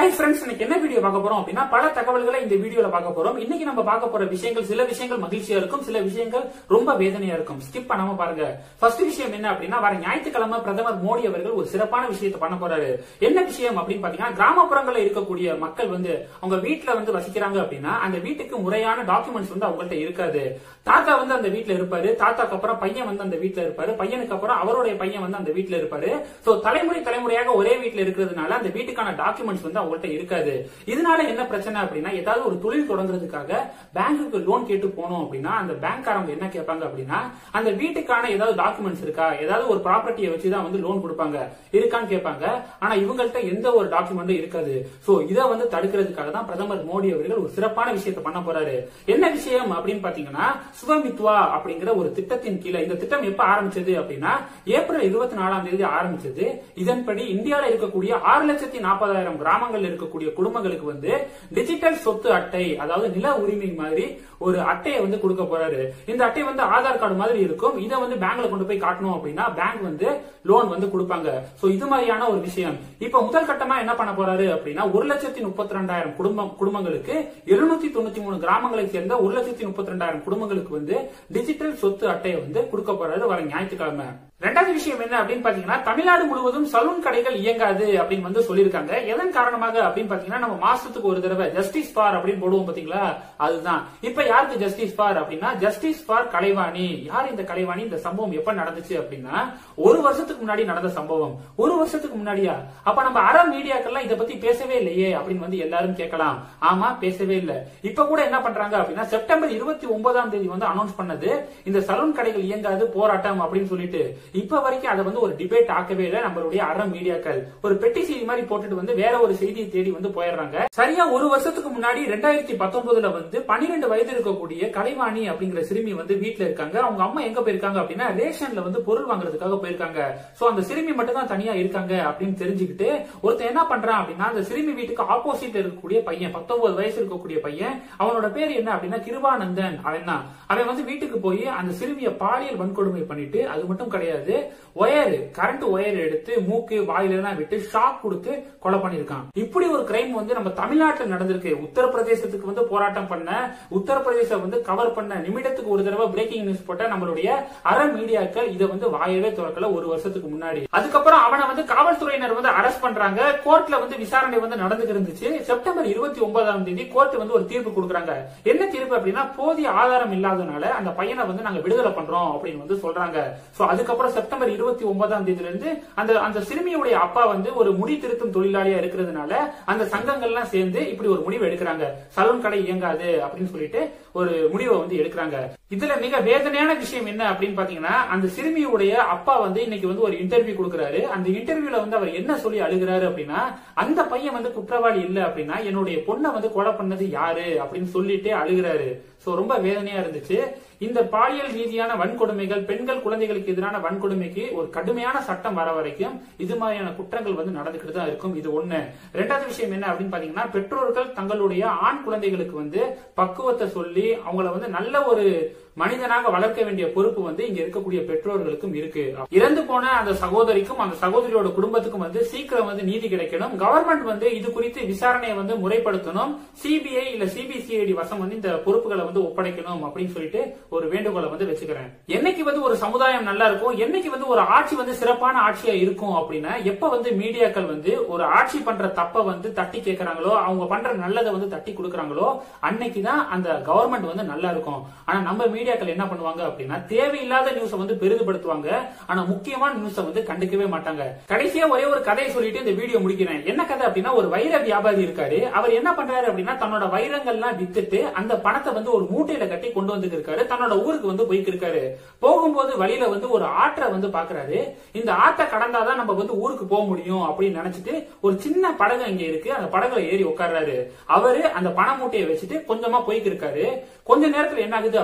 hi friends இன்னைக்கு என்ன video பார்க்க போறோம் அப்படின்னா பல தகவல்களை இந்த வீடியோல பார்க்க போறோம் இன்னைக்கு நம்ம பார்க்க போற விஷயங்கள் சில விஷயங்கள் மகிழ்ச்சியா இருக்கும் சில விஷயங்கள் ரொம்ப வேதனையா இருக்கும் ஸ்கிப் பண்ணாம பாருங்க ஃபர்ஸ்ட் விஷயம் என்ன அப்படின்னா வர ஞாயிற்றுக்கிழமை பிரதமர் மோடி அவர்கள் ஒரு சிறப்பான விஷயத்தை பண்ண போறாரு என்ன விஷயம் அப்படின்னு பாத்தீங்கன்னா கிராமப்புறங்கள்ல இருக்கக்கூடிய மக்கள் வந்து அவங்க வீட்டுல வந்து வசிக்கிறாங்க அப்படின்னா அந்த வீட்டுக்கு முறையான டாக்குமெண்ட்ஸ் வந்து அவங்கள்ட்ட இருக்காது தாத்தா வந்து அந்த வீட்டுல இருப்பாரு தாத்தாக்கு அப்புறம் பையன் வந்து அந்த வீட்டுல இருப்பாரு பையனுக்கு அப்புறம் அவருடைய பையன் வந்து அந்த வீட்டுல இருப்பாரு சோ தலைமுறை தலைமுறையாக ஒரே வீட்டுல இருக்கிறதுனால அந்த வீட்டுக்கான டாக்குமெண்ட்ஸ் வந்து அவங்கள்ட்ட இருக்காது இதனால என்ன பிரச்சனை அப்படின்னா ஏதாவது ஒரு தொழில் தொடங்குறதுக்காக பேங்க்குக்கு லோன் கேட்டு போனோம் அப்படின்னா அந்த பேங்க்காரங்க என்ன கேட்பாங்க அப்படின்னா அந்த வீட்டுக்கான ஏதாவது டாக்குமெண்ட்ஸ் இருக்கா ஏதாவது ஒரு ப்ராப்பர்ட்டியை வச்சுதான் வந்து லோன் கொடுப்பாங்க இருக்கான்னு கேட்பாங்க ஆனா இவங்கள்ட்ட எந்த ஒரு டாக்குமெண்ட்டும் இருக்காது சோ இதை வந்து தடுக்கிறதுக்காக தான் பிரதமர் மோடி அவர்கள் ஒரு சிறப்பான விஷயத்தை பண்ண போறாரு என்ன விஷயம் அப்படின்னு பாத்தீங்கன்னா சுவமித்வா அப்படிங்கிற ஒரு திட்டத்தின் கீழே இந்த திட்டம் எப்ப ஆரம்பிச்சது அப்படின்னா ஏப்ரல் இருபத்தி நாலாம் தேதி ஆரம்பிச்சது இதன்படி இந்தியாவில் இருக்கக்கூடிய ஆறு லட்சத்தி நாற்பதாயிரம் கிராமங்கள் இருக்கக்கூடிய குடும்பங்களுக்கு வந்து டிஜிட்டல் சொத்து அட்டை அதாவது நில உரிமை மாதிரி ஒரு அட்டையை வந்து கொடுக்க போறாரு இந்த அட்டை வந்து ஆதார் கார்டு மாதிரி இருக்கும் இதை வந்து பேங்க்ல கொண்டு போய் காட்டணும் அப்படின்னா பேங்க் வந்து லோன் வந்து கொடுப்பாங்க சோ இது மாதிரியான ஒரு விஷயம் இப்ப முதல் கட்டமா என்ன பண்ண போறாரு அப்படின்னா ஒரு லட்சத்தி முப்பத்தி ரெண்டாயிரம் குடும்பம் குடும்பங்களுக்கு எழுநூத்தி தொண்ணூத்தி மூணு கிராமங்களை சேர்ந்த ஒரு லட்சத்தி முப்பத்தி ரெண்டாயிரம் குடும்பங்களுக்கு வந்து டிஜிட்டல் சொத்து அட்டையை வந்து கொடுக்க போறாரு வர ஞாயிற்றுக்கிழமை ரெண்டாவது விஷயம் என்ன அப்படின்னு பாத்தீங்கன்னா தமிழ்நாடு முழுவதும் சலூன் கடைகள் இயங்காது அப்படின்னு வந்து சொல்லியிருக்காங்க எதன் காரணமாக அப்படின்னு பாத்தீங்கன்னா நம்ம மாசத்துக்கு ஒரு தடவை ஜஸ்டிஸ் ஃபார் அப்படின்னு போடுவோம் பாத்தீங்களா அதுதான் இப்ப யாருக்கு ஜஸ்டிஸ் ஃபார் அப்படின்னா ஜஸ்டிஸ் ஃபார் கலைவாணி யார் இந்த கலைவாணி இந்த சம்பவம் எப்ப நடந்துச்சு அப்படின்னா ஒரு வருஷத்துக்கு முன்னாடி நடந்த சம்பவம் ஒரு வருஷத்துக்கு முன்னாடியா அப்ப நம்ம அற மீடியாக்கள்லாம் இதை பத்தி பேசவே இல்லையே அப்படின்னு வந்து எல்லாரும் கேட்கலாம் ஆமா பேசவே இல்ல இப்ப கூட என்ன பண்றாங்க அப்படின்னா செப்டம்பர் இருபத்தி ஒன்பதாம் தேதி வந்து அனௌன்ஸ் பண்ணது இந்த சலூன் கடைகள் இயங்காது போராட்டம் அப்படின்னு சொல்லிட்டு இப்ப வரைக்கும் அதை வந்து ஒரு டிபேட் ஆக்கவே இல்லை நம்மளுடைய அற மீடியாக்கள் ஒரு பெட்டி செய்தி மாதிரி போட்டுட்டு வந்து வேற ஒரு செய்தியை தேடி வந்து போயிடுறாங்க சரியா ஒரு வருஷத்துக்கு முன்னாடி ரெண்டாயிரத்தி பத்தொன்பதுல வந்து பன்னிரெண்டு வயது இருக்கக்கூடிய கலைவாணி அப்படிங்கிற சிறுமி வந்து வீட்டுல இருக்காங்க அவங்க அம்மா எங்க போயிருக்காங்க அப்படின்னா ரேஷன்ல வந்து பொருள் வாங்குறதுக்காக போயிருக்காங்க சோ அந்த சிறுமி மட்டும் தான் தனியா இருக்காங்க அப்படின்னு தெரிஞ்சுக்கிட்டு ஒருத்தன் என்ன பண்றான் அப்படின்னா அந்த சிறுமி வீட்டுக்கு ஆப்போசிட்ல இருக்கக்கூடிய பையன் பத்தொன்பது வயசு இருக்கக்கூடிய பையன் அவனோட பேர் என்ன அப்படின்னா கிருபானந்தன் அவன் தான் அவன் வந்து வீட்டுக்கு போய் அந்த சிறுமியை பாலியல் வன்கொடுமை பண்ணிட்டு அது மட்டும் கிடையாது ஒயர் கரண்ட் ஒயர் எடுத்து மூக்கு வாயில எல்லாம் விட்டு ஷாக் கொடுத்து கொலை பண்ணிருக்கான் இப்படி ஒரு கிரைம் வந்து நம்ம தமிழ்நாட்டில் நடந்திருக்கு உத்தரப்பிரதேசத்துக்கு வந்து போராட்டம் பண்ண உத்தரப்பிரதேசம் வந்து கவர் பண்ண நிமிடத்துக்கு ஒரு தடவை பிரேக்கிங் நியூஸ் போட்ட நம்மளுடைய அற மீடியாக்கள் இதை வந்து வாயவே திறக்கல ஒரு வருஷத்துக்கு முன்னாடி அதுக்கப்புறம் அவனை வந்து காவல்துறையினர் வந்து அரெஸ்ட் பண்றாங்க கோர்ட்ல வந்து விசாரணை வந்து நடந்துட்டு இருந்துச்சு செப்டம்பர் இருபத்தி ஒன்பதாம் தேதி கோர்ட் வந்து ஒரு தீர்ப்பு கொடுக்குறாங்க என்ன தீர்ப்பு அப்படின்னா போதிய ஆதாரம் இல்லாதனால அந்த பையனை வந்து நாங்க விடுதலை பண்றோம் அப்படின்னு வந்து சொல்றாங்க சோ அதுக்கப்புறம் செப்டம்பர் இருபத்தி ஒன்பதாம் தேதியில இருந்து அந்த அந்த சிறுமியுடைய அப்பா வந்து ஒரு முடி திருத்தும் தொழிலாளியா இருக்கிறதுனால அந்த சங்கங்கள்லாம் சேர்ந்து இப்படி ஒரு முடிவு எடுக்கிறாங்க சலூன் கடை இயங்காது அப்படின்னு சொல்லிட்டு ஒரு முடிவை வந்து எடுக்கிறாங்க இதுல மிக வேதனையான விஷயம் என்ன அப்படின்னு பாத்தீங்கன்னா அந்த சிறுமியுடைய அப்பா வந்து இன்னைக்கு வந்து ஒரு இன்டர்வியூ கொடுக்கறாரு அந்த இன்டர்வியூல வந்து அவர் என்ன சொல்லி அழுகிறாரு அப்படின்னா அந்த பையன் வந்து குற்றவாளி இல்ல அப்படின்னா என்னுடைய பொண்ணை வந்து கொலை பண்ணது யாரு அப்படின்னு சொல்லிட்டே அழுகிறாரு சோ ரொம்ப வேதனையா இருந்துச்சு இந்த பாலியல் ரீதியான வன்கொடுமைகள் பெண்கள் குழந்தைகளுக்கு எதிரான வன்கொடுமைக்கு ஒரு கடுமையான சட்டம் வர வரைக்கும் இது மாதிரியான குற்றங்கள் வந்து நடந்துகிட்டு தான் இருக்கும் இது ஒண்ணு ரெண்டாவது விஷயம் என்ன அப்படின்னு பாத்தீங்கன்னா பெற்றோர்கள் தங்களுடைய ஆண் குழந்தைகளுக்கு வந்து பக்குவத்தை சொல்லி அவங்கள வந்து நல்ல ஒரு மனிதனாக வளர்க்க வேண்டிய பொறுப்பு வந்து இங்க இருக்கக்கூடிய பெற்றோர்களுக்கும் இருக்கு இறந்து போன அந்த சகோதரிக்கும் அந்த சகோதரியோட குடும்பத்துக்கும் வந்து சீக்கிரம் வந்து நீதி கிடைக்கணும் கவர்மெண்ட் வந்து இது குறித்து விசாரணையை வந்து முறைப்படுத்தணும் சிபிஐ இல்ல சிபிசிஐடி வசம் வந்து இந்த பொறுப்புகளை வந்து ஒப்படைக்கணும் அப்படின்னு சொல்லிட்டு ஒரு வேண்டுகோளை வந்து வச்சுக்கிறேன் என்னைக்கு வந்து ஒரு சமுதாயம் நல்லா இருக்கும் என்னைக்கு வந்து ஒரு ஆட்சி வந்து சிறப்பான ஆட்சியா இருக்கும் அப்படின்னா எப்ப வந்து மீடியாக்கள் வந்து ஒரு ஆட்சி பண்ற தப்ப வந்து தட்டி கேட்கறாங்களோ அவங்க பண்ற நல்லதை வந்து தட்டி கொடுக்கறாங்களோ அன்னைக்கு தான் அந்த கவர்மெண்ட் வந்து நல்லா இருக்கும் ஆனா நம்ம மீடியாக்கள் என்ன பண்ணுவாங்க அப்படின்னா தேவையில்லாத நியூஸை வந்து பெரிதுபடுத்துவாங்க ஆனா முக்கியமான நியூஸை வந்து கண்டுக்கவே மாட்டாங்க கடைசியா ஒரே ஒரு கதையை சொல்லிட்டு இந்த வீடியோ முடிக்கிறேன் என்ன கதை அப்படின்னா ஒரு வைர வியாபாரி இருக்காரு அவர் என்ன பண்றாரு அப்படின்னா தன்னோட வைரங்கள்லாம் வித்துட்டு அந்த பணத்தை வந்து ஒரு மூட்டையில கட்டி கொண்டு வந்து இருக்காரு தன்னோட ஊருக்கு வந்து போய்க்கு இருக்காரு போகும்போது வழியில வந்து ஒரு ஆற்றை வந்து பாக்குறாரு இந்த ஆற்றை கடந்தாதான் நம்ம வந்து ஊருக்கு போக முடியும் அப்படின்னு நினைச்சிட்டு ஒரு சின்ன படகு அங்க இருக்கு அந்த படகுல ஏறி உட்கார்றாரு அவரு அந்த பண மூட்டையை வச்சுட்டு கொஞ்சமா போய்க்கு இருக்காரு கொஞ்ச நேரத்துல என்ன ஆகுது அப்படின்னா திடீர்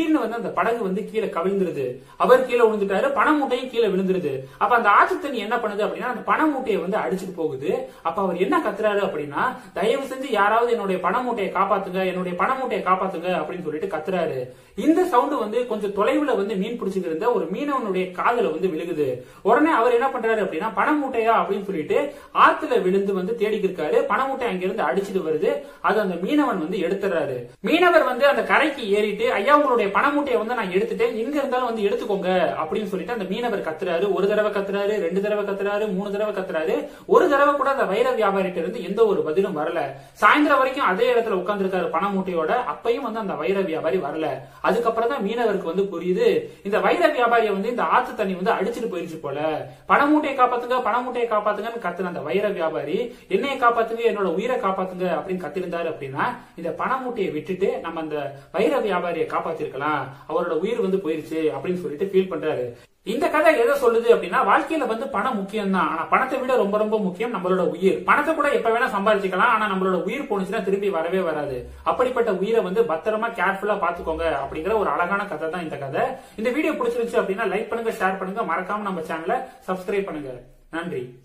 திடீர்னு வந்து அந்த படகு வந்து கீழே கவிழ்ந்துருது அவர் கீழே விழுந்துட்டாரு பண மூட்டையும் கீழே விழுந்துருது அப்ப அந்த ஆற்று தண்ணி என்ன பண்ணுது அப்படின்னா அந்த பண மூட்டையை வந்து அடிச்சுட்டு போகுது அப்ப அவர் என்ன கத்துறாரு அப்படின்னா தயவு செஞ்சு யாராவது என்னுடைய பண மூட்டையை காப்பாத்துங்க என்னுடைய பண மூட்டையை காப்பாத்துங்க அப்படின்னு சொல்லிட்டு கத்துறாரு இந்த சவுண்ட் வந்து கொஞ்சம் தொலைவுல வந்து மீன் பிடிச்சிட்டு இருந்த ஒரு மீனவனுடைய காதுல வந்து விழுகுது உடனே அவர் என்ன பண்றாரு அப்படின்னா பண மூட்டையா அப்படின்னு சொல்லிட்டு ஆத்துல விழுந்து வந்து தேடிக்கு இருக்காரு பண மூட்டை அங்கிருந்து அடிச்சிட்டு வருது அது அந்த மீனவன் வந்து எடுத்துறாரு மீனவர் வந்து அந்த கரைக்கு ஏறிட்டு ஐயா உங்களுடைய பண மூட்டையை வந்து நான் எடுத்துட்டேன் எங்க இருந்தாலும் வந்து எடுத்துக்கோங்க அப்படின்னு சொல்லிட்டு அந்த மீனவர் கத்துறாரு ஒரு தடவை கத்துறாரு ரெண்டு தடவை கத்துறாரு மூணு தடவை கத்துறாரு ஒரு தடவை கூட அந்த வைர வியாபாரிட்ட இருந்து எந்த ஒரு பதிலும் வரல சாயந்தரம் வரைக்கும் அதே இடத்துல உட்கார்ந்துருக்காரு பண மூட்டையோட அப்பயும் வந்து அந்த வைர வியாபாரி வரல அதுக்கப்புறம் தான் மீனவருக்கு வந்து புரியுது இந்த வைர வியாபாரியை வந்து இந்த ஆத்து தண்ணி வந்து அடிச்சிட்டு போயிருச்சு போல பண மூட்டையை காப்பாத்துங்க பண மூட்டையை காப்பாத்துங்கன்னு கத்துன அந்த வைர வியாபாரி என்னைய காப்பாத்துங்க என்னோட உயிரை காப்பாத்துங்க அப்படின்னு கத்திருந்தாரு அப்படின்னா இந்த பண மூட்டையை விட்டுட்டு நம்ம அந்த வைர வியாபாரியை காப்பாத்திருக்கலாம் அவரோட உயிர் வந்து போயிருச்சு அப்படின்னு சொல்லிட்டு ஃபீல் பண்றாரு இந்த கதை எதை சொல்லுது அப்படின்னா வாழ்க்கையில வந்து பணம் முக்கியம் தான் ஆனா பணத்தை விட ரொம்ப ரொம்ப முக்கியம் நம்மளோட உயிர் பணத்தை கூட எப்ப வேணா சம்பாதிச்சுக்கலாம் ஆனா நம்மளோட உயிர் போனுச்சுன்னா திரும்பி வரவே வராது அப்படிப்பட்ட உயிரை வந்து பத்திரமா கேர்ஃபுல்லா பாத்துக்கோங்க அப்படிங்கிற ஒரு அழகான கதை தான் இந்த கதை இந்த வீடியோ பிடிச்சிருந்துச்சு அப்படின்னா லைக் பண்ணுங்க ஷேர் பண்ணுங்க மறக்காம நம்ம சேனலை சப்ஸ்கிரைப் பண்ணுங்க நன்றி